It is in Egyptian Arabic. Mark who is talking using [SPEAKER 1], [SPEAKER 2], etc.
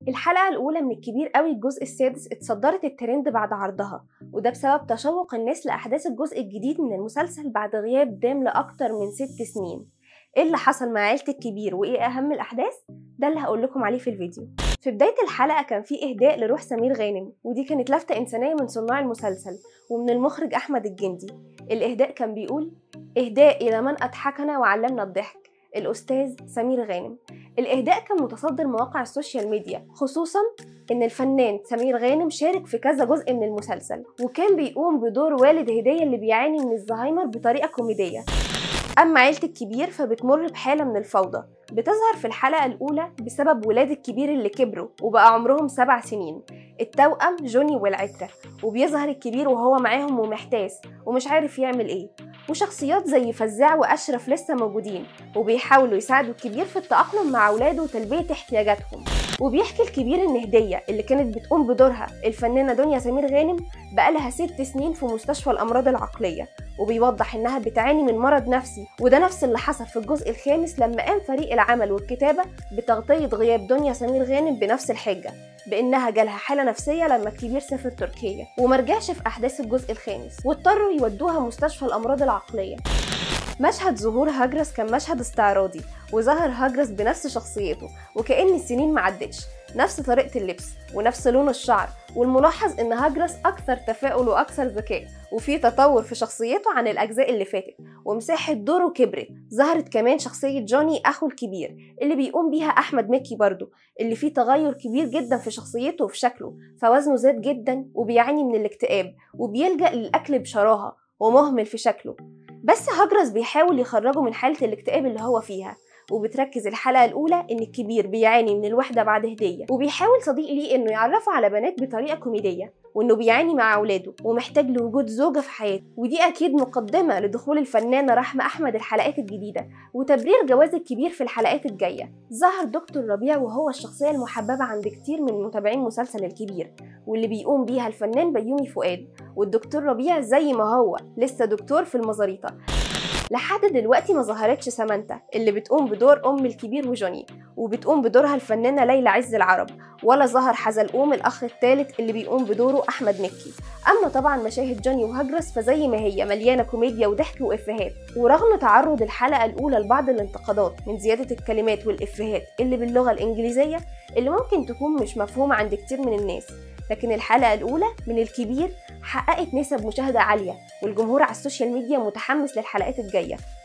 [SPEAKER 1] الحلقة الأولى من الكبير قوي الجزء السادس اتصدرت الترند بعد عرضها وده بسبب تشوق الناس لأحداث الجزء الجديد من المسلسل بعد غياب دام لأكتر من ست سنين ايه اللي حصل مع عيلة الكبير وايه أهم الأحداث ده اللي هقول لكم عليه في الفيديو في بداية الحلقة كان في إهداء لروح سمير غانم ودي كانت لفتة إنسانية من صناع المسلسل ومن المخرج أحمد الجندي الإهداء كان بيقول إهداء إلى من أضحكنا وعلمنا الضحك الأستاذ سمير غانم الإهداء كان متصدر مواقع السوشيال ميديا خصوصا إن الفنان سمير غانم شارك في كذا جزء من المسلسل وكان بيقوم بدور والد هدية اللي بيعاني من الزهايمر بطريقة كوميدية أما عيلة الكبير فبتمر بحالة من الفوضى بتظهر في الحلقة الأولى بسبب ولاد الكبير اللي كبروا وبقى عمرهم سبع سنين التوأم جوني والعترة وبيظهر الكبير وهو معاهم ومحتاس ومش عارف يعمل ايه وشخصيات زي فزاع وأشرف لسه موجودين وبيحاولوا يساعدوا الكبير في التأقلم مع أولاده وتلبية احتياجاتهم وبيحكي الكبير إن هدية اللي كانت بتقوم بدورها الفنانة دنيا سمير غانم بقالها ست سنين في مستشفى الأمراض العقلية وبيوضح إنها بتعاني من مرض نفسي وده نفس اللي حصل في الجزء الخامس لما قام فريق العمل والكتابة بتغطية غياب دنيا سمير غانم بنفس الحجة بانها جالها حاله نفسيه لما الكبير سافر تركيا ومرجعش في احداث الجزء الخامس واضطروا يودوها مستشفى الامراض العقليه مشهد ظهور هاجرس كان مشهد استعراضي وظهر هاجرس بنفس شخصيته وكأن السنين معدتش نفس طريقة اللبس ونفس لون الشعر والملاحظ ان هاجرس اكثر تفاؤل واكثر ذكاء وفي تطور في شخصيته عن الاجزاء اللي فاتت ومساحة دوره كبرت ظهرت كمان شخصية جوني اخو الكبير اللي بيقوم بيها احمد مكي برضه اللي فيه تغير كبير جدا في شخصيته وفي شكله فوزنه زاد جدا وبيعاني من الاكتئاب وبيلجأ للاكل بشراهة ومهمل في شكله بس هجرس بيحاول يخرجه من حالة الاكتئاب اللي هو فيها وبتركز الحلقة الأولى إن الكبير بيعاني من الوحدة بعد هدية وبيحاول صديق ليه إنه يعرفه على بنات بطريقة كوميدية وإنه بيعاني مع أولاده ومحتاج لوجود زوجة في حياته ودي أكيد مقدمة لدخول الفنانة رحمة أحمد الحلقات الجديدة وتبرير جواز الكبير في الحلقات الجاية ظهر دكتور ربيع وهو الشخصية المحببة عند كتير من متابعين مسلسل الكبير واللي بيقوم بيها الفنان بيومي فؤاد والدكتور ربيع زي ما هو لسه دكتور في المزاريطة لحد دلوقتي ما ظهرتش سامانتا اللي بتقوم بدور ام الكبير وجوني وبتقوم بدورها الفنانه ليلى عز العرب ولا ظهر حزلقوم الاخ الثالث اللي بيقوم بدوره احمد مكي اما طبعا مشاهد جوني وهجرس فزي ما هي مليانه كوميديا وضحك وافيهات ورغم تعرض الحلقه الاولى لبعض الانتقادات من زياده الكلمات والافيهات اللي باللغه الانجليزيه اللي ممكن تكون مش مفهومه عند كتير من الناس لكن الحلقة الأولى من الكبير حققت نسب مشاهدة عالية والجمهور على السوشيال ميديا متحمس للحلقات الجاية